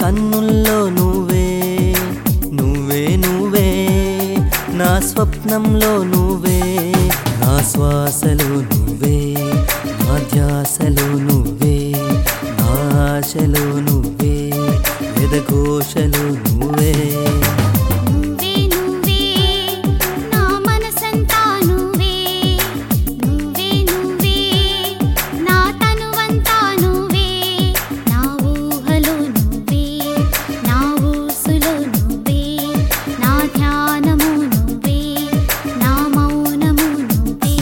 కన్నుల్లో నువ్వే నువ్వే నువ్వే నా స్వప్నంలో నువ్వే నా శ్వాసలో నువ్వే నా ధ్యాసలో నువ్వే నా ఆశలో నువ్వే వెదఘోషలో నువ్వే నువ్వే నువ్వే నా మనసంతా నువ్వే నువ్వే నువ్వే నా తనువంతా నువ్వే నా ఊహలో నువ్వే నా ఊసులో నువ్వే నా ధ్యానము నువ్వే నా మౌనము నువ్వే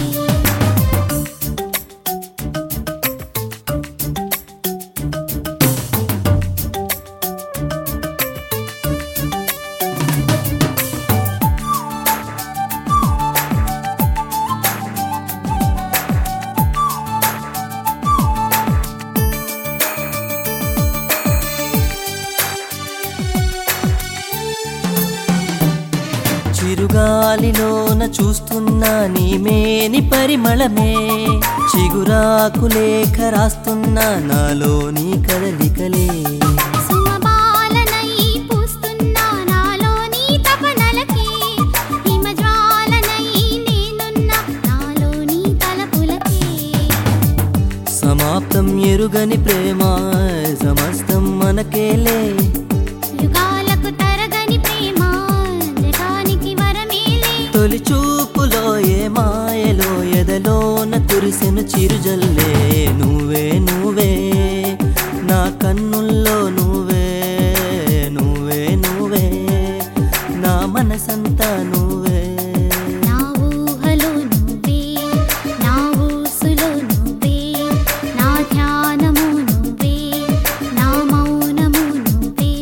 చిరుగాలిలోన చూస్తున్నా నీ మేని పరిమళమే చిగురాకు లేఖ రాస్తున్నా నాలోని కదలికలే సుమబాలనై పూస్తున్నా నాలోని తపనలకి హిమజ్వాలనై నేనున్నా నాలోని తలపులకి సమాప్తం ఎరుగని ప్రేమ సమస్తం మనకేలే యుగాలకు తరగని ప్రేమ జగానికి వరమేలే తొలి చూపులో ఏ మాయలో ఎదలోన కురిసెను చిరుజల్లే నువ్వే నువ్వే నా కన్నుల్లో నువ్వే నువ్వే నువ్వే నా మనసంతా నువ్వే నా ఊహలో నువ్వే నా ఊసులో నువ్వే నా ధ్యానము నువ్వే నా మౌనము నువ్వే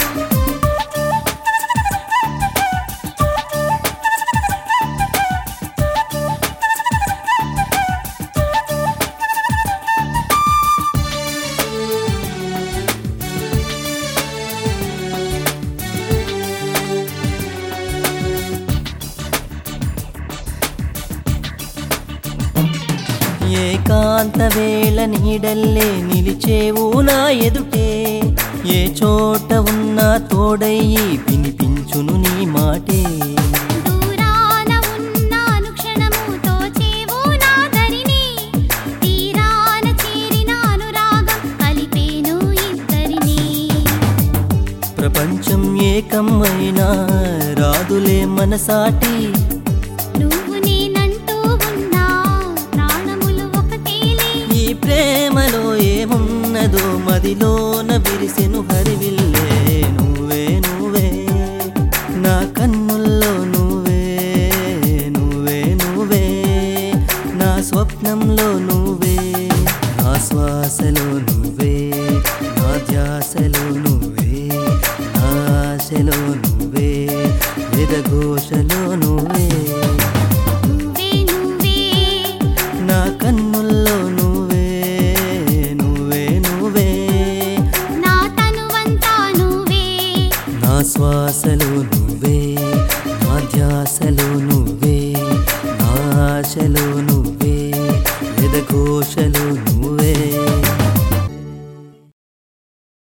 ఏకాంత వేళ నీడల్లే నిలిచేవు నా ఎదుటే ఏ చోట ఉన్నా తోడయ్యి వినిపించును నీ మాటే దూరాన ఉన్న అనుక్షణము తోచేవు నా దరిని తీరాన చేరిన అనురాగం కలిపేను ఇద్దరిని ప్రపంచం ఏకం అయినా రాదులే మనసాటి నువ్వు నేనంటూ ఉన్నా ప్రాణములు ఒకటేలే ఈ ప్రేమలో ఏమున్నదో మదిలోన విరిసెను హరివిల్లే నువ్వే నువ్వే నా కన్నుల్లో నువ్వే నువ్వే నువ్వే నా స్వప్నంలో నువ్వే నా శ్వాసలో నువ్వే నా ధ్యాసలో నువ్వే నా ఆశలో నువ్వే విదఘోషలో నువ్వే నువ్వే నువ్వే నా కన్నుల్లో నువ్వే నువ్వే నువ్వే నా తనువంతా నువ్వే నా శ్వాసలో నువ్వే నా ధ్యాసలో నువ్వే నా ఆశలో నువ్వే వెదఘోషలో నువ్వే